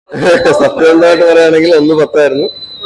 സത്യസന്ധമായിട്ട് പറയുകയാണെങ്കിൽ ഒന്ന് പത്തായിരുന്നു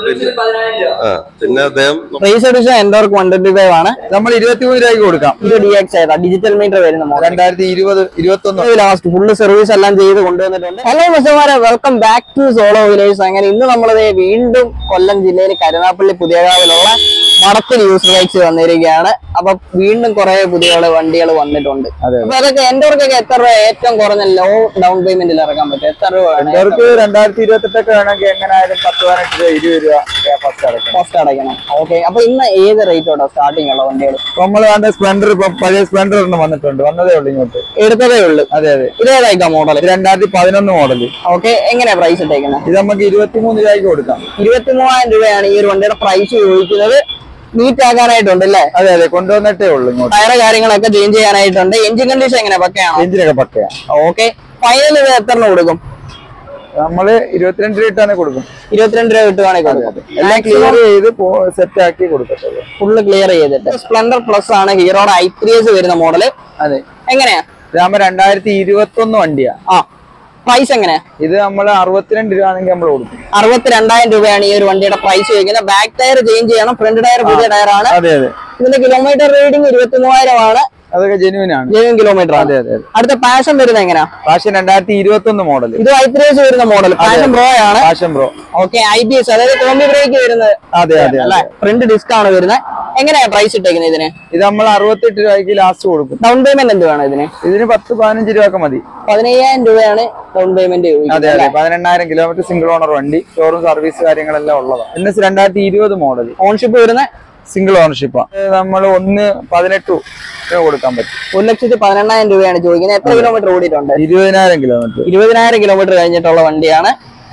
ആ പിന്നെ അദ്ദേഹം race edition Ntorq one twenty five ആണ് നമ്മൾ ഇരുപത്തിമൂന്ന് രൂപയ്ക്ക് കൊടുക്കാം ഇത് ഡി എക്സ് ഏതാ ഡിജിറ്റൽ മീറ്റർ വരുന്ന മോഡൽ രണ്ടായിരത്തി ഇരുപത് ഇരുപത്തി ഒന്ന് ലാസ്റ്റ് ഫുള്ള് സർവീസ് എല്ലാം ചെയ്ത് കൊണ്ടുവന്നിട്ടുണ്ട് ഹലോ മിസ്റ്റർമാരെ welcome back to solo village അങ്ങനെ ഇന്ന് നമ്മളത് വീണ്ടും കൊല്ലം ജില്ലയിൽ കരുനാപ്പള്ളി പുതിയകാവിലുള്ള മടത്തിൽ യൂസർ ബൈക്സ് വന്നിരിക്കുകയാണ് അപ്പൊ വീണ്ടും കുറെ പുതിയ വണ്ടികൾ വന്നിട്ടുണ്ട് അതെ. അപ്പൊ അതൊക്കെ എൻഡോർക്കൊക്കെ എത്ര രൂപ ഏറ്റവും കുറഞ്ഞ ലോ ഡൗൺ പേയ്മെന്റിൽ ഇറക്കാൻ പറ്റും എത്ര രൂപ അവർക്ക് രണ്ടായിരത്തി ഇരുപത്തെട്ടൊക്കെ വേണമെങ്കിൽ എങ്ങനെയായാലും പത്ത് പതിനെട്ട് രൂപ ഇരുപത് രൂപ ഫസ്റ്റ് അടക്കണം കോസ്റ്റ് അടയ്ക്കണം ഓക്കെ അപ്പൊ ഇന്ന് ഏത് റേറ്റോടാ സ്റ്റാർട്ടിംഗ് ഉള്ള വണ്ടികൾ നമ്മൾ കണ്ട സ്പ്ലെൻഡർ ഇപ്പൊ പഴയ സ്പ്ലെൻഡർ ഒരെണ്ണം വന്നിട്ടുണ്ട് വന്നതേ ഉള്ളൂ ഇങ്ങോട്ട് എടുത്തതേ ഉള്ളൂ അതെ അതെ ഇതേതായിക്കാ മോഡൽ ഇത് രണ്ടായിരത്തി പതിനൊന്ന് മോഡല് ഓക്കെ എങ്ങനെയാ പ്രൈസ് ഇട്ടേക്കുന്നത് ഇത് നമുക്ക് ഇരുപത്തിമൂന്ന് രൂപയ്ക്ക് കൊടുക്കാം ഇരുപത്തി മൂവായിരം രൂപയാണ് ഈ ഒരു വണ്ടിയുടെ പ്രൈസ് ചോദിക്കുന്നത് നീറ്റ് ആക്കാനായിട്ടുണ്ട് അല്ലേ അതെ അതെ കൊണ്ടുവന്നിട്ടേ ഉള്ളൂ ഇങ്ങോട്ട് ടയറ് കാര്യങ്ങളൊക്കെ ചേഞ്ച് ചെയ്യാനായിട്ടുണ്ട് എഞ്ചിൻ കണ്ടീഷൻ എങ്ങനെ പക്കയാണോ എഞ്ചിനൊക്കെ പക്കയാ ഓക്കെ ഫൈനൽ ഇത് എത്ര കൊടുക്കും നമ്മള് ഇരുപത്തിരണ്ട് രൂപ ഇട്ടാണ് കൊടുക്കും ഇരുപത്തിരണ്ട് രൂപ കിട്ടുവാണെങ്കിൽ കൊടുക്കും എല്ലാം ക്ലിയർ ചെയ്ത് സെറ്റ് ആക്കി കൊടുക്കത്തുള്ളൂ ഫുള്ള് ക്ലിയർ ചെയ്തിട്ട് സ്പ്ലെൻഡർ പ്ലസ് ആണ് ഹീറോയുടെ ഐ ത്രീ എസ് വരുന്ന മോഡല് അതെ എങ്ങനെയാ ഇതാകുമ്പോ രണ്ടായിരത്തി ഇരുപത്തി ഒന്ന് വണ്ടിയാ ആ പ്രൈസ് എങ്ങനെയാ ഇത് നമ്മൾ അറുപത്തിരണ്ട് രൂപ ആണെങ്കിൽ നമ്മൾ കൊടുക്കും അറുപത്തിരണ്ടായിരം രൂപയാണ് ഈ ഒരു വണ്ടിയുടെ പ്രൈസ് ചോദിക്കുന്നത് ബാക്ക് ടയർ ചേഞ്ച് ചെയ്യണം ഫ്രണ്ട് ടയർ പുതിയ ടയറാണ് അതെ അതെ ഇതിന്റെ കിലോമീറ്റർ റീഡിംഗ് ഇരുപത്തി മൂവായിരം ആണ് അതൊക്കെ ജെനുവിൻ ആണ് ജെനുവൻ കിലോമീറ്റർ ആണ് അതെ അതെ അതെ അടുത്ത പാഷൻ വരുന്നത് എങ്ങനെയാ ഫാഷൻ രണ്ടായിരത്തി ഇരുപത്തി ഒന്ന് മോഡൽ ഇത് ഐ ത്രീ എസ് വരുന്ന മോഡൽ പാഷൻ പ്രോ ആണ് fashion bro okay I B S അതായത് കോമ്പി ബ്രേക്ക് വരുന്നത് അതെ അതെ അല്ലെ ഫ്രണ്ട് ഡിസ്ക് ആണ് വരുന്നത് എങ്ങനെയാ പ്രൈസ് ഇട്ടേക്കുന്നത് ഇതിന് ഇത് നമ്മൾ അറുപത്തെട്ട് രൂപയ്ക്ക് ലാസ്റ്റ് കൊടുക്കും ഡൗൺ പേയ്മെന്റ് എന്ത് വേണം ഇതിന് ഇതിന് പത്ത് പതിനഞ്ച് രൂപ ഒക്കെ മതി പതിനയ്യായിരം രൂപയാണ് ഡൗൺ പേയ്മെന്റ് അതെ അതെ പതിനെണ്ണായിരം കിലോമീറ്റർ സിംഗിൾ ഓണർ വണ്ടി ഷോറൂം സർവീസ് കാര്യങ്ങളെല്ലാം ഉള്ളതാണ് എൻ എസ് രണ്ടായിരത്തി ഇരുപത് മോഡൽ ഓൺഷിപ്പ് വരുന്ന സിംഗിൾ ഓണർഷിപ്പാണ് നമ്മൾ ഒന്ന് പതിനെട്ട് രൂപ കൊടുക്കാൻ പറ്റും ഒരു ലക്ഷത്തി പതിനെണ്ണായിരം രൂപയാണ് ചോദിക്കുന്നത് എത്ര കിലോമീറ്റർ ഓടിയിട്ടുണ്ട് ഇരുപതിനായിരം കിലോമീറ്റർ ഇരുപതിനായിരം കിലോമീറ്റർ കഴിഞ്ഞിട്ടുള്ള വണ്ടിയാണ്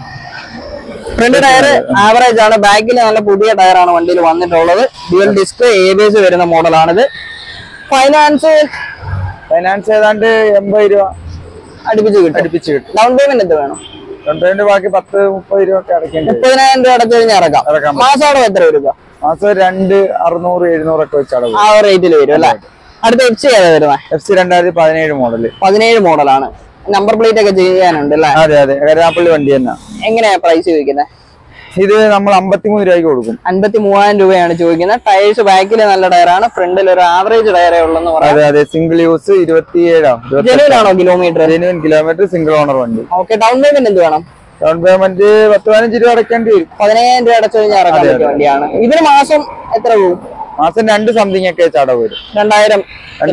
ഫ്രണ്ട് ടയർ ആവറേജ് ആണ് ബാക്കിൽ നല്ല പുതിയ ടയറാണ് വണ്ടിയിൽ വന്നിട്ടുള്ളത് dual disc A B S വരുന്ന മോഡലാണിത് ഫൈനാൻസ് ഫൈനാൻസ് ഏതാണ്ട് എൺപത് രൂപ അടുപ്പിച്ച് കിട്ടും അടുപ്പിച്ച് കിട്ടും ഡൗൺ പേയ്മെന്റ് എന്ത് വേണം രണ്ടു ബാക്കി പത്ത് മുപ്പത് രൂപ ഒക്കെ അടയ്ക്കേണ്ടി വരും മുപ്പതിനായിരം രൂപ അടച്ചു കഴിഞ്ഞാൽ ഇറക്കാം ഇറക്കാം. മാസോടെ എത്ര രൂപ മാസം രണ്ട് അറുന്നൂറ് എഴുന്നൂറൊക്കെ വെച്ച് അടവ് ആ റേറ്റിൽ വരും അല്ലേ അടുത്ത എഫ് സി ഏതാ വരുന്നത് എഫ് സി രണ്ടായിരത്തി പതിനേഴ് മോഡല് പതിനേഴ് മോഡലാണ് നമ്പർ പ്ലേറ്റ് ഒക്കെ ചെയ്യാനുണ്ട് അല്ലേ അതെ അതെ കരുനാപ്പള്ളി വണ്ടി തന്നെ എങ്ങനെയാ പ്രൈസ് ചോദിക്കുന്നത് ഇത് നമ്മൾ അമ്പത്തിമൂന്ന് രൂപയ്ക്ക് കൊടുക്കും അൻപത്തി മൂവായിരം രൂപയാണ് ചോദിക്കുന്നത് ടയേഴ്സ് ബാക്കിൽ നല്ല ടയറാണ് ഫ്രണ്ടിൽ ഒരു ആവറേജ് ടയറേ ഉള്ളെന്ന് പറയാം അതെ അതെ സിംഗിൾ യൂസ് ഇരുപത്തിയേഴോ ജനുവനാണോ kilometre genuine kilometre single owner വണ്ടി ഓക്കെ ഡൗൺ പേയ്മെന്റ് എന്ത് വേണം ഡൗൺ പേയ്മെന്റ് പത്ത് പതിനഞ്ച് രൂപ അടയ്ക്കേണ്ടി വരും പതിനയ്യായിരം രൂപ അടച്ചു കഴിഞ്ഞാൽ ഇറക്കാൻ പറ്റിയ വണ്ടിയാണ് ഇതിന് മാസം എത്ര പോകും മാസം രണ്ട് സംതിങ് ഒക്കെ വെച്ച് അടവ് വരും രണ്ടായിരം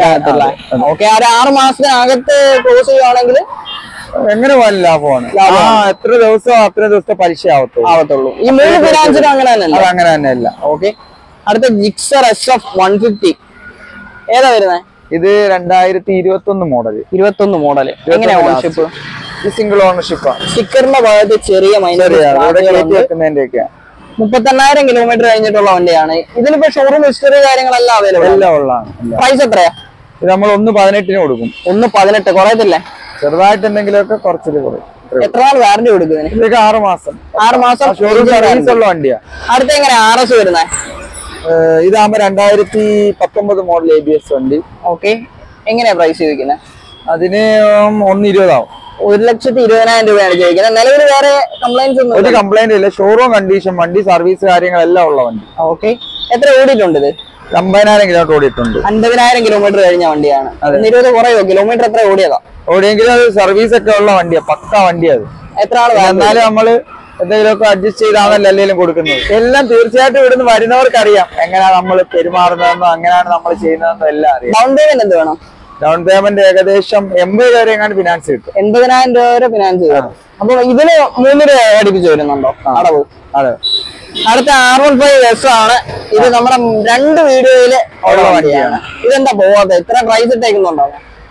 ഓക്കെ ഒരു ആറ് മാസത്തിനകത്ത് ക്ലോസ് ചെയ്യുവാണെങ്കിൽ എങ്ങനെ പോയാലും ലാഭമാണ് ആ എത്ര ദിവസം അത്ര ദിവസത്തെ പലിശ ആവത്തുള്ളൂ ആവത്തുള്ളൂ ഈ മൂന്ന് ഫിനാൻസിനും അങ്ങനെ തന്നെ അത് അങ്ങനെ തന്നെയല്ല ഓക്കെ അടുത്ത Gixxer S F one fifty ഏതാ വരുന്നത് ഇത് രണ്ടായിരത്തി ഇരുപത്തി ഒന്ന് മോഡല് ഇരുപത്തൊന്ന് മോഡല് എങ്ങനെയാ ഓണർഷിപ്പ് ഇത് സിംഗിൾ ഓണർഷിപ്പാണ് സ്റ്റിക്കറിന്റെ ഭാഗത്ത് ചെറിയ മൈനർ ഇവിടെ കയറ്റി വെക്കുന്നതിന്റെ ഒക്കെ മുപ്പത്തെണ്ണായിരം കിലോമീറ്റർ കഴിഞ്ഞിട്ടുള്ള വണ്ടിയാണ് ഇതിലിപ്പോ ഷോറൂം ഹിസ്റ്ററി കാര്യങ്ങളെല്ലാം അവൈലബിൾ എല്ലാം ഉള്ളതാണ് എല്ലാം. പ്രൈസ് എത്രയാ ഇത് നമ്മൾ ഒന്ന് പതിനെട്ടിന് കൊടുക്കും ഒന്ന് പതിനെട്ട് കുറയത്തില്ലേ ചെറുതായിട്ട് എന്തെങ്കിലുമൊക്കെ കുറച്ചിട്ട് കുറയും ഇത്രേ ഉള്ളൂ. എത്ര നാൾ വാറന്റി കൊടുക്കുന്നതിന് ഇതൊക്കെ ആറ് മാസം ആറ് മാസം ഷോറൂം സർവീസ് ഉള്ള വണ്ടിയാ അടുത്ത എങ്ങനെ ആർ എസ് വരുന്നത് ഏഹ് ഇതാകുമ്പോ രണ്ടായിരത്തി പത്തൊമ്പത് മോഡൽ എ ബി എസ് വണ്ടി ഓക്കെ എങ്ങനെയാ പ്രൈസ് ചോദിക്കുന്നത് അതിന് ഒന്ന് ഇരുപതാവും ഒരു ലക്ഷത്തി ഇരുപതിനായിരം രൂപയാണ് ചോദിക്കുന്നത് നിലവിൽ വേറെ കംപ്ലൈന്റ്സ് ഒന്നും ഒരു കംപ്ലൈന്റ് ഇല്ല ഷോറൂം കണ്ടീഷൻ വണ്ടി സർവീസ് കാര്യങ്ങളെല്ലാം ഉള്ള വണ്ടി ഓക്കെ എത്ര ഓടിയിട്ടുണ്ട് ഇത് അമ്പതിനായിരം കിലോമീറ്റർ ഓടിയിട്ടുണ്ട് അൻപതിനായിരം കിലോമീറ്റർ കഴിഞ്ഞ വണ്ടിയാണ് ഒന്ന് ഇരുപത് കുറയോ കിലോമീറ്റർ എത്ര ഓടിയതാ ഓടിയെങ്കിലും അത് സർവീസ് ഒക്കെ ഉള്ള വണ്ടിയാ പക്ക വണ്ടിയാ അത് എത്ര ആള് വാറന്റി എന്നാലും നമ്മള് എന്തെങ്കിലുമൊക്കെ അഡ്ജസ്റ്റ് ചെയ്താണല്ലോ അല്ലെങ്കിലും കൊടുക്കുന്നത് എല്ലാം തീർച്ചയായിട്ടും ഇവിടുന്ന് വരുന്നവർക്ക് അറിയാം എങ്ങനെയാ നമ്മൾ പെരുമാറുന്നതെന്നോ അങ്ങനെയാണ് നമ്മൾ ചെയ്യുന്നതെന്നോ എല്ലാം അറിയാം ഡൗൺ പേയ്മെന്റ് എന്ത് വേണം ഡൗൺ പേയ്മെന്റ് ഏകദേശം എൺപത് വരെ എങ്ങാണ്ട് ഫിനാൻസ് കിട്ടും എൺപതിനായിരം രൂപ വരെ ഫിനാൻസ് ചെയ്യണം അപ്പൊ ഇതിന് മൂന്ന് രൂപ അടുപ്പിച്ച് വരുന്നുണ്ടോ അടവ് അതെ അടുത്ത ആർ വൺ ഫൈവ് എസ് ആണ് ഇത് നമ്മുടെ രണ്ട് വീഡിയോയില് ഉള്ള വണ്ടിയാണ് ഇതെന്താ പോവാതെ ഇത്ര പ്രൈസ് ഇട്ടേക്കുന്നുണ്ടോ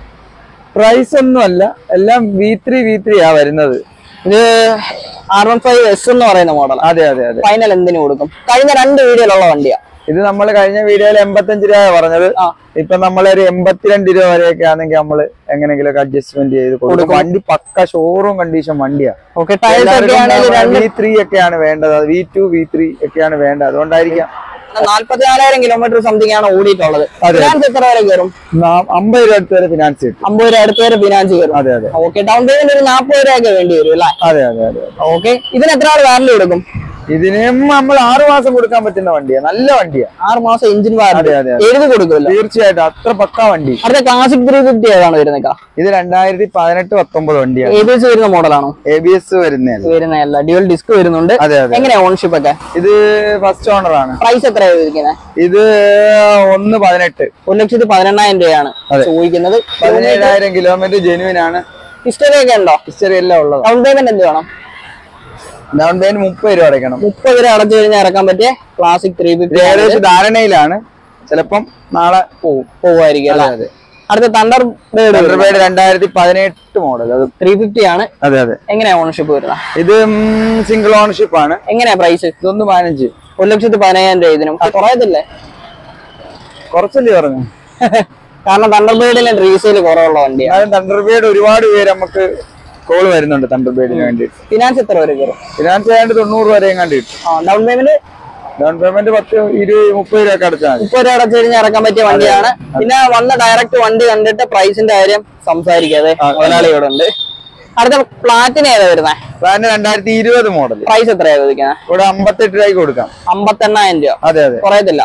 പ്രൈസ് ഒന്നും അല്ല എല്ലാം വി ത്രീ വി ത്രീ ആ വരുന്നത് ഇത് ആർ വൺ ഫൈവ് എസ് എന്ന് പറയുന്ന മോഡൽ അതെ അതെ അതെ ഫൈനൽ എന്തിനു കൊടുക്കും കഴിഞ്ഞ രണ്ട് വീഡിയോയിലുള്ള വണ്ടിയാ ഇത് നമ്മൾ കഴിഞ്ഞ വീഡിയോയിൽ എൺപത്തഞ്ച് രൂപ പറഞ്ഞത് ആ. ഇപ്പൊ നമ്മളൊരു എൺപത്തിരണ്ട് രൂപ വരെയൊക്കെ ആണെങ്കിൽ നമ്മൾ എങ്ങനെയെങ്കിലും അഡ്ജസ്റ്റ്മെന്റ് ചെയ്ത് കൊടുക്കും വണ്ടി പക്ക ഷോറൂം കണ്ടീഷൻ വണ്ടിയാ ഓക്കെ ടയേഴ്സ് ഒക്കെ ആണെങ്കിൽ രണ്ട് വി ത്രീ ഒക്കെയാണ് വേണ്ടത് വി ടു വി ത്രീ ഒക്കെയാണ് വേണ്ടത് അതുകൊണ്ടായിരിക്കാം നാല്പത്തിനാലായിരം കിലോമീറ്റർ സംതിങ് ആണ് ഓടിയിട്ടുള്ളത് അതെ. ഫിനാൻസ് എത്ര വരെ കയറും നാ- അമ്പത് രൂപ അടുത്ത് വരെ ഫിനാൻസ് കിട്ടും അമ്പത് രൂപ അടുത്ത് വരെ ഫിനാൻസ് കയറും അതെ അതെ ഓക്കെ ഡൗൺ പേയ്മെന്റ് ഒരു നാൽപ്പത് രൂപയൊക്കെ വേണ്ടി വരും അല്ലേ അതെ അതെ അതെ ഓക്കെ ഇതിന് എത്ര ആൾ വാറന്റി കൊടുക്കും ഇതിനും നമ്മൾ ആറു മാസം കൊടുക്കാൻ പറ്റുന്ന വണ്ടിയാ നല്ല വണ്ടിയാ ആറ് മാസം എഞ്ചിൻ വാറന്റി അതെ, അതെ, അതെ. എഴുതി കൊടുക്കുമല്ലോ തീർച്ചയായിട്ടും അത്ര പക്കാ വണ്ടി അടുത്ത ക്ലാസിക് ത്രീ ഫിഫ്റ്റി ഏതാണ് വരുന്നത് ഇത് രണ്ടായിരത്തി പതിനെട്ട് പത്തൊമ്പത് വണ്ടിയാണ് എ ബി എസ് വരുന്ന മോഡലാണോ എ ബി എസ് വരുന്നതല്ല വരുന്നതല്ല ഡ്യുവൽ ഡിസ്ക് വരുന്നുണ്ട് അതെ അതെ എങ്ങനെയാ ഓൺഷിപ്പ് ഒക്കെ ഇത് ഫസ്റ്റ് ഓണർ ആണ് പ്രൈസ് എത്രയാണ് ചോദിക്കുന്നത് ഇത് ഒന്ന് പതിനെട്ട് ഒരു ലക്ഷത്തി പതിനെണ്ണായിരം രൂപയാണ് അതെ. ചോദിക്കുന്നത് പതിനേഴായിരം കിലോമീറ്റർ ജെനുവിൻ ആണ് ഹിസ്റ്ററി ഒക്കെ ഉണ്ടോ ഹിസ്റ്ററി എല്ലാം ഉള്ളത് ഡൗൺ പേയ്മെന്റ് എന്ത് വേണം ഡൗൺ പേയ്മെന്റ് മുപ്പത് രൂപ അടയ്ക്കണം മുപ്പത് രൂപ അടച്ചു കഴിഞ്ഞാൽ ഇറക്കാൻ പറ്റിയ ക്ലാസിക് ത്രീ ഇത് ഫിഫ്റ്റി ഏകദേശം ധാരണയിലാണ് ചിലപ്പം നാളെ പോവും പോവായിരിക്കും അതെ അല്ലേ അതെ അടുത്ത തണ്ടർ തണ്ടർബേഡ് രണ്ടായിരത്തി പതിനെട്ട് മോഡൽ അത് ത്രീ ഫിഫ്റ്റി ആണ് അതെ അതെ എങ്ങനെയാ ഓണർഷിപ്പ് വരുന്നത് ഇത് സിംഗിൾ ഓണർഷിപ്പ് ആണ് എങ്ങനെയാ പ്രൈസ് ഇതൊന്ന് പതിനഞ്ച് ഒരു ലക്ഷത്തി പതിനയ്യായിരം രൂപ ഇതിനും കുറയത്തില്ലേ കുറച്ചല്ലേ പറഞ്ഞു കാരണം തണ്ടർബേഡിന് റീസെയിൽ കുറവുള്ള വണ്ടിയാണ് എന്നാലും തണ്ടർബേഡ് ഒരുപാട് പേര് നമുക്ക് കോൾ വരുന്നുണ്ട് തണ്ടർബേഡിന് വേണ്ടിയിട്ട് ഫിനാൻസ് എത്ര വരെ കയറും ഫിനാൻസ് ആയതുകൊണ്ട് തൊണ്ണൂറ് വരെ എങ്ങാണ്ട് കിട്ടും ആ ഡൗൺ പേയ്മെന്റ് ഡൗൺ പേയ്മെന്റ് പത്ത് ഇരുപത് മുപ്പത് രൂപ ഒക്കെ അടച്ചാൽ മതി മുപ്പത് രൂപ അടച്ചു കഴിഞ്ഞാൽ ഇറക്കാൻ പറ്റിയ വണ്ടിയാണ് പിന്നെ വന്ന ഡയറക്റ്റ് വണ്ടി കണ്ടിട്ട് പ്രൈസിന്റെ കാര്യം സംസാരിക്കാതെ മുതലാളിയോട് ഉണ്ട് അടുത്ത പ്ലാറ്റിന് ഏതാ വരുന്നത് പ്ലാന് രണ്ടായിരത്തി ഇരുപത് മോഡൽ പ്രൈസ് എത്രയാ ചോദിക്കുന്നത് ഇവിടെ അമ്പത്തെട്ട് രൂപയ്ക്ക് കൊടുക്കാം അമ്പത്തെണ്ണായിരം രൂപ അതെ അതെ കുറയത്തില്ല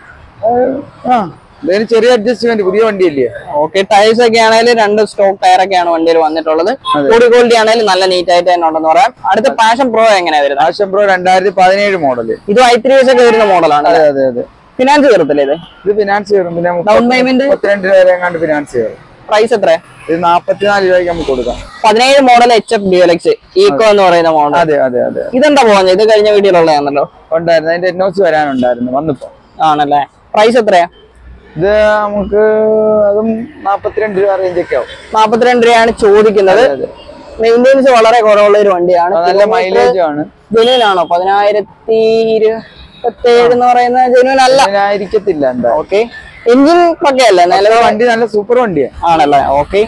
ആ ഇതിന് ചെറിയ അഡ്ജസ്റ്റ്മെന്റ് പുതിയ വണ്ടിയല്ലേ ഓക്കെ ടയേഴ്സ് ഒക്കെ ആണെങ്കിൽ രണ്ട് സ്റ്റോക്ക് ടയർ ഒക്കെയാണ് വണ്ടിയിൽ വന്നിട്ടുള്ളത് ബോഡി ക്വാളിറ്റി ആണെങ്കിൽ നല്ല നീറ്റ് ആയിട്ട് തന്നെ ഉണ്ടെന്ന് പറയാം അടുത്ത പാഷൻ പ്രോ എങ്ങനെയാ വരുന്നത് ആശം പ്രോ രണ്ടായിരത്തി പതിനേഴ് മോഡല് ഇത് ഐ ത്രീ ഒക്കെ വരുന്ന മോഡലാണ് അതെ അതെ അതെ ഫിനാൻസ് കയറത്തില്ല ഇത് ഇത് ഫിനാൻസ് കയറും പിന്നെ ഡൗൺ പേയ്മെന്റ് മുപ്പത്തിരണ്ട് രൂപ വരെ എങ്ങാണ്ട് ഫിനാൻസ് കയറും പ്രൈസ് എത്ര ഇത് നാപ്പത്തിനാല് രൂപയ്ക്ക് നമുക്ക് കൊടുക്കാം പതിനേഴ് model H F D L X eco എന്ന് പറയുന്ന മോഡൽ അതെ അതെ അതെ ഇതെന്താ പോകുന്നത് ഇത് കഴിഞ്ഞ വീഡിയോയിലുള്ളതാണല്ലോ ഉണ്ടായിരുന്നു അതിന്റെ എൻ ഒ സി വരാനുണ്ടായിരുന്നു വന്നിപ്പോ ആണല്ലേ പ്രൈസ് എത്രയാ ഇത് നമുക്ക് അതും നാപ്പത്തിരണ്ട് രൂപ റേഞ്ച് ഒക്കെ ആവും നാപ്പത്തിരണ്ട് രൂപയാണ് ചോദിക്കുന്നത് അതെ. മെയിൻ്റെനൻസ് വളരെ കുറവുള്ള ഒരു വണ്ടിയാണ് അത് നല്ല മൈലേജ് ആണ് ജെനുവൻ ആണോ പതിനായിരത്തി ഇരുപത്തേഴ് എന്ന് പറയുന്ന ജെനുവൻ അല്ല അതിനായിരിക്കത്തില്ല എന്താ ഓക്കെ എഞ്ചിൻ ഒക്കെ അല്ലേ നിലവിൽ വണ്ടി നല്ല സൂപ്പർ വണ്ടിയാണ് ആണല്ലേ ഓക്കെ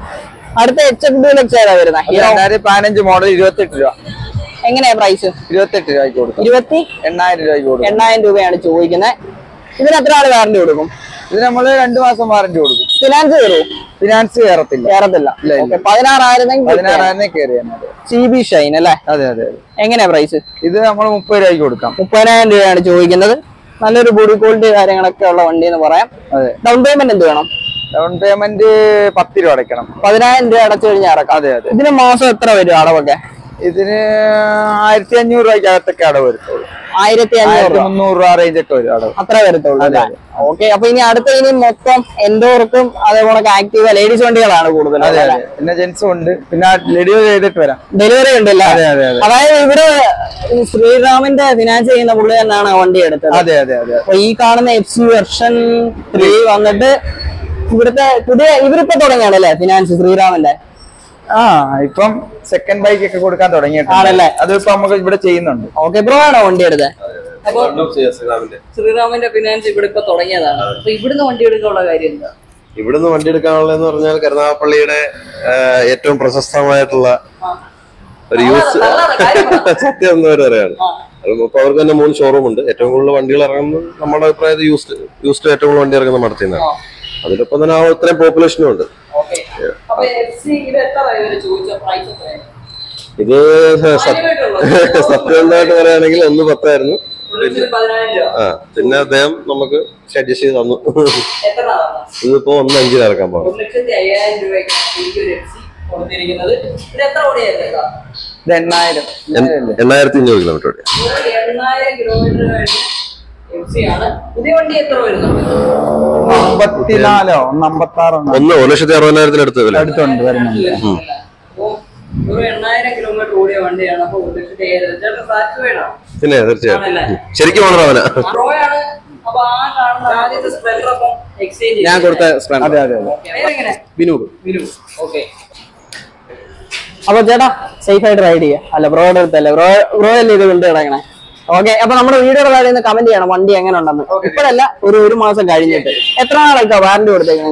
അടുത്ത എച്ച് എഫ് ഡി ലക്സ് ഏതാ വരുന്നത് ഹീറോ രണ്ടായിരത്തി പതിനഞ്ച് മോഡൽ ഇരുപത്തെട്ട് രൂപ എങ്ങനെയാ പ്രൈസ് ഇരുപത്തെട്ട് രൂപയ്ക്ക് കൊടുക്കാം ഇരുപത്തി എണ്ണായിരം രൂപയ്ക്ക് കൊടുക്കും എണ്ണായിരം രൂപയാണ് ചോദിക്കുന്നത് ഇതിന് എത്ര ആള് വാറണ്ടി കൊടുക്കും ഇത് നമ്മൾ രണ്ടു മാസം വാറന്റി കൊടുക്കും ഫിനാൻസ് കയറും ഫിനാൻസ് കയറത്തില്ല കയറത്തില്ല ഇല്ല, ഇല്ല. ഓക്കെ പതിനാറായിരം പതിനാറായിരം കയറി തന്നെ സി ബി ഷൈൻ അല്ലേ അതെ അതെ അതെ എങ്ങനെയാ പ്രൈസ് ഇത് നമ്മൾ മുപ്പത് രൂപയ്ക്ക് കൊടുക്കാം മുപ്പതിനായിരം രൂപയാണ് ചോദിക്കുന്നത് നല്ലൊരു ബോഡി ക്വാളിറ്റി കാര്യങ്ങളൊക്കെ ഉള്ള വണ്ടി എന്ന് പറയാം അതെ ഡൗൺ പേയ്മെന്റ് എന്ത് വേണം ഡൗൺ പേയ്മെന്റ് പത്ത് രൂപ അടയ്ക്കണം പതിനായിരം രൂപ അടച്ചു കഴിഞ്ഞാൽ ഇറക്കാം അതെ അതെ ഇതിന് മാസം എത്ര വരും അടവൊക്കെ ഇതിന് ആയിരത്തി അഞ്ഞൂറ് രൂപയ്ക്ക് അകത്തൊക്കെ അടവ് വരുത്തുള്ളൂ ആയിരത്തി അഞ്ഞൂറ് ആയിരത്തി രൂപ മുന്നൂറ് രൂപ റേഞ്ച് ഒക്കെ വരും അടവ് അത്ര വരത്തുള്ളൂ അതെ, ഓക്കെ അപ്പൊ ഇനി അടുത്ത ഇനി മൊത്തം എൻഡോർക്കും അതേപോലെ ആക്റ്റീവ് ലേഡീസ് വണ്ടികളാണ് കൂടുതൽ അതെ അതെ പിന്നെ ജെൻസും ഉണ്ട് പിന്നെ ലെഡിയോ ചെയ്തിട്ട് വരാം ഡെലിവറി ഉണ്ടല്ലോ അതെ അതെ അതെ അതായത് ഇവര് ഈ ശ്രീറാമിന്റെ ഫിനാൻസ് ചെയ്യുന്ന പുള്ളി തന്നെയാണ് ആ വണ്ടി എടുത്തത് അതെ അതെ അതെ അപ്പൊ ഈ കാണുന്ന എഫ് സി വെർഷൻ ത്രീ വന്നിട്ട് ഇവിടുത്തെ പുതിയ ഇവരിപ്പോ തുടങ്ങിയാണ് അല്ലേ ഫിനാൻസ് ശ്രീറാമിന്റെ ആ ഇപ്പം സെക്കൻഡ് ബൈക്ക് ഒക്കെ കൊടുക്കാൻ തുടങ്ങിയിട്ടുണ്ട് ആണല്ലേ? അതിപ്പോ നമുക്ക് ഇവിടെ ചെയ്യുന്നുണ്ട് ഓക്കെ ബ്രോ ആണോ വണ്ടി എടുത്തത് ശ്രീറാമിന്റെ ശ്രീറാമിന്റെ ഫിനാൻസ് ഇവിടെ ഇപ്പൊ തുടങ്ങിയതാണ് അപ്പൊ ഇവിടുന്ന് വണ്ടി എടുക്കാനുള്ള കാര്യം എന്താ ഇവിടുന്ന് വണ്ടി എടുക്കാനുള്ളതെന്ന് പറഞ്ഞാൽ കരുനാഗപ്പള്ളിയുടെ ആ, ഏറ്റവും പ്രശസ്തമായിട്ടുള്ള ഒരു യൂസ് സത്യം എന്ന് വരെ പറയാണ് അപ്പൊ അവർക്ക് തന്നെ മൂന്ന് ഷോറൂം ഉണ്ട് ഏറ്റവും കൂടുതൽ വണ്ടികൾ ഇറങ്ങുന്നത് നമ്മുടെ അഭിപ്രായത്തിൽ യൂസ്ഡ് യൂസ്ഡ് ഏറ്റവും കൂടുതൽ വണ്ടി ഇറങ്ങുന്ന മടത്തിൽ നിന്നാണ് അതിലൊപ്പം തന്നെ ആ ഇത്രയും പോപ്പുലേഷനും ഉണ്ട് അപ്പൊ എഫ് സി ഇത് എത്ര ഇവര് ചോദിച്ച പ്രൈസ് എത്രയാണ് ഇത് സത്യ- സത്യമായിട്ട് പറയുകയാണെങ്കിൽ ഒന്ന് പത്തായിരുന്നു പതിനായിരം രൂപ ആ പിന്നെ അദ്ദേഹം നമുക്ക് അഡ്ജസ്റ്റ് ചെയ്ത് തന്നു എത്ര ഇതിപ്പോ ഒന്ന് അഞ്ചിൽ ഇറക്കാൻ പോകും ഒരു ലക്ഷത്തി അയ്യായിരം രൂപയ്ക്കാണ് ഈ ഒരു എഫ് സി കൊടുത്തിരിക്കുന്നത് ഇത് എത്ര ഓടിയായിരുന്നു ഇത് എണ്ണായിരം എണ്ണായിരത്തി അഞ്ഞൂറ് കിലോമീറ്റർ ഓടി എണ്ണായിരം കിലോമീറ്റർ കഴിഞ്ഞ് എഫ് സി ആണ് പുതിയ വണ്ടി എത്ര വരുന്നുണ്ട് അമ്പത്തിനാലോ ഒന്ന് അമ്പത്തി ആറോ ഒന്ന് ഒരു ലക്ഷത്തി അറുപതിനായിരത്തിനടുത്ത് വില അടുത്തുണ്ട് വരുന്നുണ്ട് അപ്പൊ ഒരു എണ്ണായിരം കിലോമീറ്റർ ഓടിയ വണ്ടിയാണ് അപ്പൊ ഒരു ലക്ഷത്തി അയ്യായിരം ചേട്ടൻ ഫ്ലാറ്റ് വേണോ പിന്നെ തീർച്ചയായും ആണല്ലേ? ശരിക്കും വളരെ അവനാ പ്രോയാണ് അപ്പൊ ആ കാണുന്ന ആദ്യത്തെ സ്പ്ലെൻഡർ അപ്പം എക്സ്ചേഞ്ച് ഞാൻ കൊടുത്ത സ്പ്ലെൻഡർ അതെ അതെ അതെ പേരെങ്ങനെ വിനൂപ് വിനു ഓക്കെ അപ്പൊ ചേട്ടാ സേഫ് ആയിട്ട് റൈഡ് ചെയ്യാം അല്ല ബ്രോയുടെ അടുത്തല്ലേ ബ്രോ ബ്രോ അല്ലേ ഇത് കൊണ്ട് കിടക്കണേ ഓക്കെ അപ്പൊ നമ്മുടെ വീഡിയോയുടെ താഴെ നിന്ന് കമന്റ് ചെയ്യണം വണ്ടി എങ്ങനെ ഉണ്ടെന്ന് ഇപ്പോഴല്ല ഒരു ഒരു മാസം കഴിഞ്ഞിട്ട് എത്ര നാളൊക്കെ വാറന്റി കൊടുത്തേക്ക് നിങ്ങള്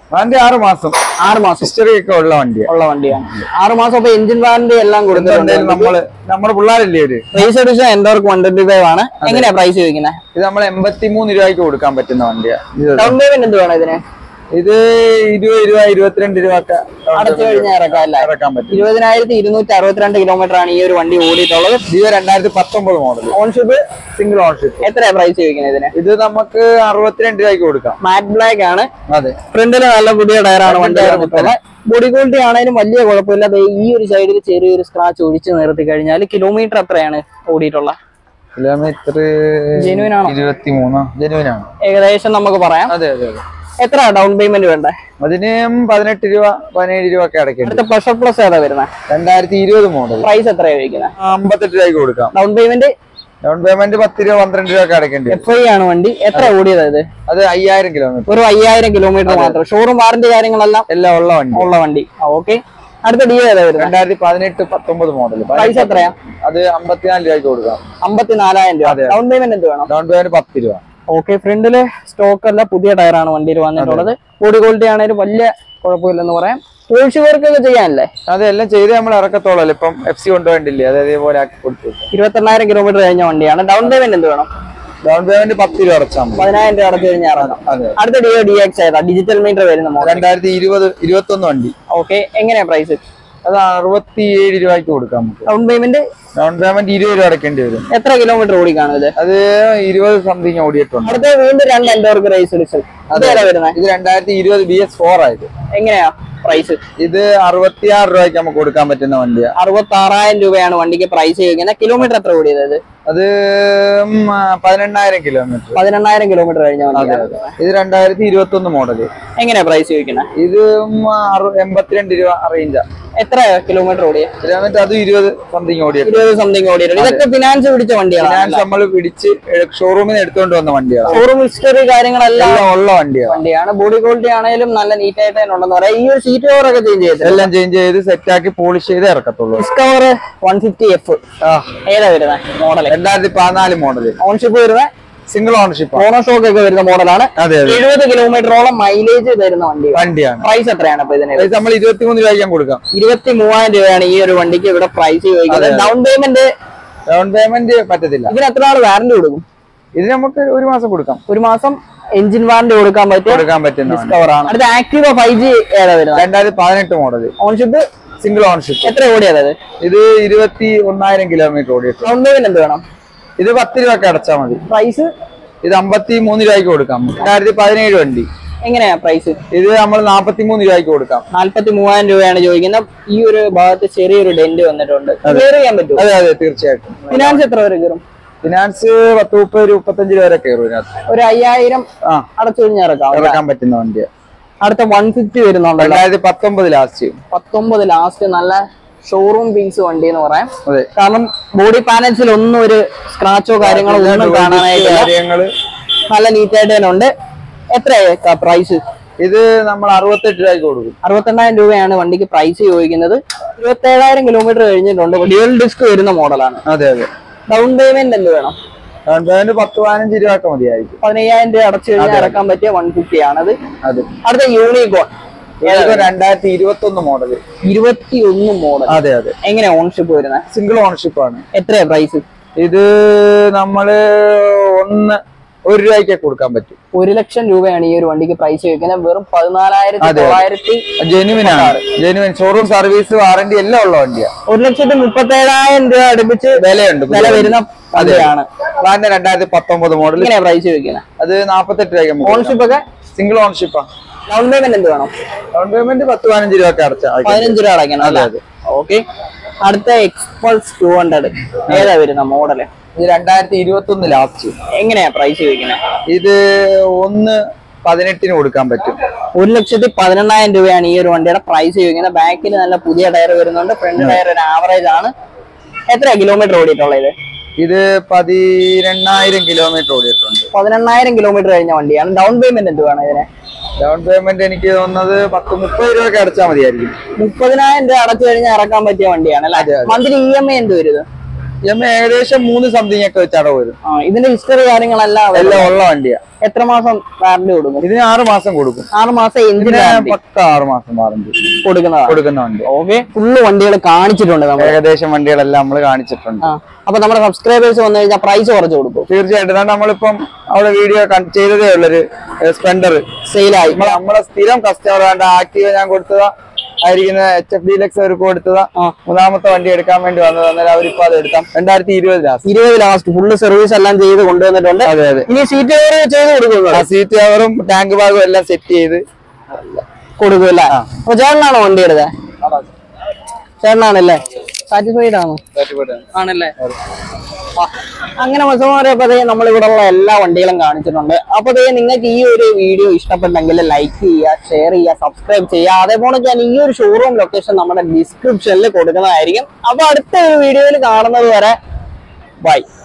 വണ്ടി ആറ് മാസം ആറ് മാസം ഹിസ്റ്ററി ഒക്കെ ഉള്ള വണ്ടിയാണ് ഉള്ള വണ്ടിയാണ് ആറ് മാസം അപ്പൊ എഞ്ചിൻ വാറന്റി എല്ലാം കൊടുത്തിട്ടുണ്ട് എന്തായാലും നമ്മള് നമ്മുടെ പിള്ളേരല്ലേ ഒരു race edition Ntorq one twenty five ആണ് എങ്ങനെയാ പ്രൈസ് ചോദിക്കുന്നത് ഇത് നമ്മൾ എൺപത്തി മൂന്ന് രൂപയ്ക്ക് കൊടുക്കാൻ പറ്റുന്ന വണ്ടിയാ ഇത് ഡൗൺ പേയ്മെന്റ് എന്ത് വേണം ഇതിന് ഇത് ഇരുപത് രൂപ ഇരുപത്തിരണ്ട് രൂപ ഒക്കെ അടച്ചു കഴിഞ്ഞാൽ ഇറക്കാം അല്ലേ ഇറക്കാൻ പറ്റും ഇരുപതിനായിരത്തി ഇരുന്നൂറ്റി അറുപത്തിരണ്ട് കിലോമീറ്റർ ആണ് ഈ ഒരു വണ്ടി ഓടിയിട്ടുള്ളത് ഇത് രണ്ടായിരത്തി പത്തൊമ്പത് മോഡൽ ഓൺഷിപ്പ് സിംഗിൾ ഓൺഷിപ്പ് എത്രയാ പ്രൈസ് ചോദിക്കുന്നത് ഇതിന് ഇത് നമുക്ക് അറുപത്തിരണ്ട് രൂപയ്ക്ക് കൊടുക്കാം മാറ്റ് ബ്ലാക്ക് ആണ് അതെ ഫ്രണ്ടില് നല്ല പുതിയ ടയറാണ് വണ്ടി ടയർ വന്നിട്ടുള്ളത് ബോഡി ക്വാളിറ്റി ആണെങ്കിലും വലിയ കുഴപ്പമില്ല ദേ ഈ ഒരു സൈഡിൽ ചെറിയൊരു സ്ക്രാച്ച് ഒഴിച്ച് നിർത്തി കഴിഞ്ഞാൽ കിലോമീറ്റർ എത്രയാണ് ഓടിയിട്ടുള്ള കിലോമീറ്റർ Genuine ആണോ? ഇരുപത്തി മൂന്നോ ജനുവിൻ ആണ് ഏകദേശം നമുക്ക് പറയാം അതെ അതെ അതെ എത്ര ഡൗൺ പേയ്മെന്റ് വേണ്ടേ അതിന് പതിനെട്ട് രൂപ പതിനേഴ് രൂപ ഒക്കെ അടയ്ക്കേണ്ടി അടുത്ത പ്രഷർ പ്ലസ് ഏതാ വരുന്നത് രണ്ടായിരത്തി ഇരുപത് മോഡൽ പ്രൈസ് എത്രയാണ് ചോദിക്കുന്നത് അമ്പത്തെട്ട് രൂപയ്ക്ക് കൊടുക്കാം ഡൗൺ പേയ്മെന്റ് ഡൗൺ പേയ്മെന്റ് പത്ത് രൂപ പന്ത്രണ്ട് രൂപ ഒക്കെ അടയ്ക്കേണ്ടി വരും എഫ് ഐ ആണ് വണ്ടി എത്ര ഓടിയത് ഇത് അത് അയ്യായിരം കിലോമീറ്റർ ഒരു അയ്യായിരം കിലോമീറ്റർ മാത്രം ഷോറൂം വാറന്റി കാര്യങ്ങളെല്ലാം എല്ലാം ഉള്ള വണ്ടി ഉള്ള വണ്ടി ഓക്കെ അടുത്ത ഡി ഏതാ വരുന്നത് രണ്ടായിരത്തി പതിനെട്ട് പത്തൊമ്പത് മോഡൽ പ്രൈസ് എത്രയാ അത് അമ്പത്തിനാല് രൂപയ്ക്ക് കൊടുക്കാം അമ്പത്തിനാലായിരം രൂപ അതെ. ഡൗൺ പേയ്മെന്റ് എന്ത് വേണം ഡൗൺ പേയ്മെന്റ് പത്ത് രൂപ ഓക്കെ ഫ്രണ്ടില് സ്റ്റോക്ക് അല്ല പുതിയ ടയറാണ് വണ്ടിയിൽ വന്നിട്ടുള്ളത് ബോഡി ക്വാളിറ്റി ആണെങ്കിലും വലിയ കുഴപ്പമില്ലെന്ന് പറയാം പോളിഷ് വർക്ക് ഒക്കെ ചെയ്യാനല്ലേ അതെല്ലാം ചെയ്ത് നമ്മൾ ഇറക്കത്തോളല്ലോ ഇപ്പം എഫ് സി കൊണ്ടുപോകണ്ടില്ലേ അത് അതേപോലെ ആക്കി കൊടുത്തു ഇരുപത്തെണ്ണായിരം കിലോമീറ്റർ കഴിഞ്ഞ വണ്ടിയാണ് ഡൗൺ പേയ്മെന്റ് എന്ത് വേണം ഡൗൺ പേയ്മെന്റ് പത്ത് രൂപ അടച്ചാൽ മതി പതിനായിരം രൂപ അടച്ചു കഴിഞ്ഞാൽ ഇറങ്ങാം അതെ അടുത്ത ഡിയോ ഡി എക്സ് ഏതാ ഡിജിറ്റൽ മീറ്റർ വരുന്ന മോഡൽ രണ്ടായിരത്തി ഇരുപത് ഇരുപത്തൊന്ന് വണ്ടി ഓക്കെ എങ്ങനെയാ പ്രൈസ് അത് അറുപത്തി ഏഴ് രൂപയ്ക്ക് കൊടുക്കാം നമുക്ക് ഡൗൺ പേയ്മെന്റ് ഡൗൺ പേയ്മെന്റ് ഇരുപത് രൂപ അടയ്ക്കേണ്ടി വരും എത്ര കിലോമീറ്റർ ഓടിക്കാണ് ഇത് അത് ഇരുപത് സംതിങ് ഓടിയിട്ടുണ്ട് അടുത്ത വീണ്ടും രണ്ട് എൻഡോർക്ക് റേസ് എഡിഷൻ അതേതാ വരുന്നത് ഇത് രണ്ടായിരത്തി ഇരുപത് ബി എസ് ഫോർ ആയത് എങ്ങനെയാ പ്രൈസ് ഇത് അറുപത്തിയാറ് രൂപയ്ക്ക് നമുക്ക് കൊടുക്കാൻ പറ്റുന്ന വണ്ടിയാ അറുപത്തി ആറായിരം രൂപയാണ് വണ്ടിക്ക് പ്രൈസ് ചോദിക്കുന്നത് കിലോമീറ്റർ എത്ര ഓടിയത് ഇത് അത് ഉം, ആ, പതിനെണ്ണായിരം കിലോമീറ്റർ പതിനെണ്ണായിരം കിലോമീറ്റർ കഴിഞ്ഞ വണ്ടിയാണ് ഇത് രണ്ടായിരത്തി ഇരുപത്തി ഒന്ന് മോഡല് എങ്ങനെയാ പ്രൈസ് ചോദിക്കുന്നത് ഇത് ഉം, അറു- എൺപത്തിരണ്ട് രൂപ റേഞ്ചാ എത്ര കിലോമീറ്റർ ഓടിയ കിലോമീറ്റർ അത് ഇരുപത് സംതിങ് ഓടിയിട്ട് ഇരുപത് സംതിങ് ഓടിയിട്ടുണ്ട് ഇതൊക്കെ ഫിനാൻസ് പിടിച്ച വണ്ടിയാണ് ഫിനാൻസ് നമ്മൾ പിടിച്ച് ഷോറൂമിൽ നിന്ന് എടുത്തുകൊണ്ട് വന്ന വണ്ടിയാണ് ഷോറൂം ഹിസ്റ്ററി കാര്യങ്ങളെല്ലാം എല്ലാം ഉള്ള വണ്ടിയാണ് വണ്ടിയാണ് ബോഡി ക്വാളിറ്റി ആണെങ്കിലും നല്ല നീറ്റ് ആയിട്ട് തന്നെ ഉണ്ടെന്ന് പറയാം ഈ ഒരു സീറ്റ് കവർ ഒക്കെ ചേഞ്ച് ചെയ്തത് എല്ലാം ചേഞ്ച് ചെയ്ത് സെറ്റ് ആക്കി പോളിഷ് ചെയ്ത് ഇറക്കത്തുള്ളൂ ഡിസ്കവർ വൺ ഫിഫ്റ്റി എഫ് ആ ഏതാ വരുന്നത് മോഡൽ രണ്ടായിരത്തി പതിനാല് മോഡല് ഓൺഷിപ്പ് വരുന്നത് സിംഗിൾ ഓണർഷിപ്പ് മോണോഷോക്ക് ഒക്കെ വരുന്ന മോഡലാണ് അതെ അതെ എഴുപത് കിലോമീറ്ററോളം മൈലേജ് തരുന്ന വണ്ടി വണ്ടിയാണ് പ്രൈസ് എത്രയാണ് അപ്പൊ ഇതിന് ഇത് നമ്മൾ ഇരുപത്തിമൂന്ന് രൂപയ്ക്ക് ഞാൻ കൊടുക്കാം ഇരുപത്തി മൂവായിരം രൂപയാണ് ഈ ഒരു വണ്ടിക്ക് ഇവിടെ പ്രൈസ് ചോദിക്കുന്നത് ഡൗൺ പേയ്മെന്റ് ഡൗൺ പേയ്മെന്റ് പറ്റത്തില്ല ഇതിന് എത്ര നാൾ വാറന്റി കൊടുക്കും ഇത് നമുക്ക് ഒരു മാസം കൊടുക്കാം ഒരു മാസം എഞ്ചിൻ വാറന്റി കൊടുക്കാൻ പറ്റിയ കൊടുക്കാൻ പറ്റുന്ന വണ്ടി. ഡിസ്കവർ ആണ് അടുത്ത ആക്റ്റീവ ഫൈവ് ജി ഏതാ വരുന്നത് രണ്ടായിരത്തി പതിനെട്ട് മോഡല് ഓൺഷിപ്പ് സിംഗിൾ ഓണർഷിപ്പ് എത്ര ഓടിയത് അത് ഇത് ഇരുപത്തി ഒന്നായിരം കിലോമീറ്റർ ഓടിയിട്ടുണ്ട് ഡൗൺ പേയ്മെന്റ് എന്ത് വേണം ഇത് പത്ത് രൂപക്ക് അടച്ചാൽ മതി പ്രൈസ് ഇത് അമ്പത്തി മൂന്ന് രൂപയ്ക്ക് കൊടുക്കാം രണ്ടായിരത്തി പതിനേഴ് വണ്ടി എങ്ങനെയാ പ്രൈസ് ഇത് നമ്മൾ നാപ്പത്തി മൂന്ന് രൂപയ്ക്ക് കൊടുക്കാം നാല്പത്തി മൂവായിരം രൂപയാണ് ചോദിക്കുന്നത് ഈ ഒരു ഭാഗത്ത് ചെറിയൊരു ഡെന്റ് വന്നിട്ടുണ്ട് ക്ലിയർ ചെയ്യാൻ പറ്റുമോ അതെ അതെ തീർച്ചയായിട്ടും ഫിനാൻസ് എത്ര വരെ കയറും ഫിനാൻസ് പത്ത് മുപ്പത് രൂപ മുപ്പത്തഞ്ച് രൂപ വരെ കയറും ഇതിനകത്ത് ഒരു അയ്യായിരം ആ അടച്ചു കഴിഞ്ഞാൽ ഇറക്കാം അല്ലേ? ഇറക്കാൻ പറ്റുന്ന വണ്ടിയാണ് അടുത്ത വൺ ഫിഫ്റ്റി വരുന്നുണ്ടല്ലോ രണ്ടായിരത്തി പത്തൊമ്പത് ലാസ്റ്റ് പത്തൊമ്പത് ലാസ്റ്റ് നല്ല ഷോറൂം പീസ് വണ്ടി എന്ന് പറയാം അതെ കാരണം ബോഡി പാനൽസിൽ ഒന്നും ഒരു സ്ക്രാച്ചോ കാര്യങ്ങളോ ഒന്നും കാണാനായിട്ടില്ല കാര്യങ്ങള് നല്ല നീറ്റ് ആയിട്ട് തന്നെ ഉണ്ട് എത്രയാ പ്രൈസ് ഇത് നമ്മൾ അറുപത്തെട്ട് രൂപയ്ക്ക് കൊടുക്കും അറുപത്തെണ്ണായിരം രൂപയാണ് വണ്ടിക്ക് പ്രൈസ് ചോദിക്കുന്നത് ഇരുപത്തേഴായിരം കിലോമീറ്റർ കഴിഞ്ഞിട്ടുണ്ട് ഡ്യുവൽ ഡിസ്ക് വരുന്ന മോഡലാണ് അതെ അതെ ഡൗൺ പേയ്മെന്റ് എന്ത് വേണം ഡൗൺ പേയ്മെന്റ് പത്ത് പതിനഞ്ച് രൂപ ഒക്കെ മതിയായിരിക്കും പതിനയ്യായിരം രൂപ അടച്ചു കഴിഞ്ഞാൽ ഇറക്കാൻ പറ്റിയ വൺ ഫിഫ്റ്റി ആണത് അതെ അടുത്ത യൂണിക്കോൺ ഇതിപ്പോ രണ്ടായിരത്തി ഇരുപത്തി ഒന്ന് മോഡല് ഇരുപത്തി ഒന്ന് മോഡൽ അതെ അതെ എങ്ങനെയാ ഓൺഷിപ്പ് വരുന്നത് സിംഗിൾ ഓണർഷിപ്പ് ആണ് എത്രയാ പ്രൈസ് ഇത് നമ്മള് ഒന്ന് ഒരു രൂപയ്ക്ക് കൊടുക്കാൻ പറ്റും ഒരു ലക്ഷം രൂപയാണ് ഈ ഒരു വണ്ടിക്ക് പ്രൈസ് ചോദിക്കുന്നത് വെറും പതിനാലായിരത്തി അതെ. തൊള്ളായിരത്തി ജെനുവിൻ ആണ് ജെനുവിൻ ഷോറൂം സർവീസ് വാറന്റി എല്ലാം ഉള്ള വണ്ടിയാ ഒരു ലക്ഷത്തി മുപ്പത്തേഴായിരം രൂപ അടുപ്പിച്ച് വിലയുണ്ട് വില വരുന്ന വണ്ടിയാണ് പ്ലാന്റെ രണ്ടായിരത്തി പത്തൊമ്പത് മോഡൽ എങ്ങനെയാ പ്രൈസ് ചോദിക്കുന്നത് അത് നാപ്പത്തെട്ട് രൂപയ്ക്ക് ഓൺഷിപ്പ് ഒക്കെ സിംഗിൾ ഓണർഷിപ്പാ ഡൗൺ പേയ്മെന്റ് എന്ത് വേണം ഡൗൺ പേയ്മെന്റ് പത്ത് പതിനഞ്ച് രൂപ ഒക്കെ അടച്ചാൽ പതിനഞ്ച് രൂപ അടയ്ക്കണം അല്ലേ ഓക്കെ അടുത്ത എക്സ്പൾസ് ടു ഹൺഡ്രഡ് ഏതാ വരുന്ന മോഡല് ഇത് രണ്ടായിരത്തി ഇരുപത്തി ഒന്ന് ലാസ്റ്റ് എങ്ങനെയാ പ്രൈസ് ചോദിക്കുന്നത് ഇത് ഒന്ന് പതിനെട്ടിന് കൊടുക്കാൻ പറ്റും ഒരു ലക്ഷത്തി പതിനെണ്ണായിരം രൂപയാണ് ഈ ഒരു വണ്ടിയുടെ പ്രൈസ് ചോദിക്കുന്നത് ബാക്കിൽ നല്ല പുതിയ ടയർ വരുന്നുണ്ട് ഫ്രണ്ട് ടയർ ഒരു ആവറേജ് ആണ് എത്ര കിലോമീറ്റർ ഓടിയിട്ടുള്ളത് ഇത് പതിനെണ്ണായിരം കിലോമീറ്റർ ഓടിയിട്ടുണ്ട് പതിനെണ്ണായിരം കിലോമീറ്റർ കഴിഞ്ഞ വണ്ടിയാണ് ഡൗൺ പേയ്മെന്റ് എന്ത് വേണം ഇതിന് ഡൗൺ പേയ്മെന്റ് എനിക്ക് തോന്നുന്നത് പത്ത് മുപ്പത് രൂപ ഒക്കെ അടച്ചാൽ മതിയായിരിക്കും മുപ്പതിനായിരം രൂപ അടച്ചു കഴിഞ്ഞാൽ ഇറക്കാൻ പറ്റിയ വണ്ടിയാണ് അല്ലേ മന്ത്ലി ഇ എം ഐ എന്ത് വരും ഇ എം ഐ ഏകദേശം മൂന്ന് സംതിങ് ഒക്കെ വെച്ചാണ് വരും ആ ഇതിന്റെ ഹിസ്റ്ററി കാര്യങ്ങളെല്ലാം available എല്ലാം ആണ്. ഉള്ള വണ്ടിയാ എത്ര മാസം വാറന്റി കൊടുക്കും ഇതിന് ആറ് മാസം കൊടുക്കും ആറ് മാസം എഞ്ചിൻ ഇതിന് വാറന്റി പക്ക ആറ് മാസം വാറന്റി കൊടുക്കുന്നതാണ് കൊടുക്കുന്ന വണ്ടി ഓക്കെ ഫുള്ള് വണ്ടികൾ കാണിച്ചിട്ടുണ്ട് നമ്മൾ ഏകദേശം വണ്ടികളെല്ലാം നമ്മൾ കാണിച്ചിട്ടുണ്ട് ആ അപ്പൊ നമ്മുടെ സബ്സ്ക്രൈബേഴ്സ് വന്നു കഴിഞ്ഞാൽ പ്രൈസ് കുറച്ച് കൊടുക്കും തീർച്ചയായിട്ടും ഇതാണ് നമ്മളിപ്പം അവിടെ വീഡിയോ ചെയ്തതേ ഉള്ളൊരു സ്പെൻഡർ സെയിലായി നമ്മളെ നമ്മളെ സ്ഥിരം കസ്റ്റമർ വേണ്ട ആക്റ്റീവ് ഞാൻ കൊടുത്തതാ ആയിരിക്കുന്ന എച്ച് എഫ് ഡി ലക്സ് അവർക്ക് കൊടുത്തതാ ആ. മൂന്നാമത്തെ വണ്ടി എടുക്കാൻ വേണ്ടി വന്നത് അന്നേരം അവരിപ്പോ അത് എടുക്കാം രണ്ടായിരത്തി ഇരുപത് ലാസ്റ്റ് ഇരുപത് ലാസ്റ്റ് ഫുള്ള് സർവീസ് എല്ലാം ചെയ്ത് കൊണ്ടുവന്നിട്ടുണ്ട് അതെ അതെ ഇനി സീറ്റ് കവർ ചെയ്ത് കൊടുക്കുന്നത് ആ സീറ്റ് കവറും ടാങ്ക് ബാഗും എല്ലാം സെറ്റ് ചെയ്ത് കൊടുക്കൂല അപ്പൊ ചേട്ടനാണോ വണ്ടി എടുത്തത് ചേട്ടനാണല്ലേ സാറ്റിസ്ഫൈഡ് ആണോ ആണല്ലേ ആ. അങ്ങനെ മത്സരമാരെ അപ്പൊ നമ്മൾ ഇവിടെ ഉള്ള എല്ലാ വണ്ടികളും കാണിച്ചിട്ടുണ്ട് അപ്പൊ ദേ നിങ്ങൾക്ക് ഈ ഒരു വീഡിയോ ഇഷ്ടപ്പെട്ടെങ്കിൽ ലൈക്ക് ചെയ്യുക ഷെയർ ചെയ്യുക സബ്സ്ക്രൈബ് ചെയ്യുക അതേപോലെ ഞാൻ ഈ ഒരു ഷോറൂം ലൊക്കേഷൻ നമ്മുടെ ഡിസ്ക്രിപ്ഷനിൽ കൊടുക്കുന്നതായിരിക്കും അപ്പൊ അടുത്ത ഒരു വീഡിയോയിൽ കാണുന്നത് വരെ ബൈ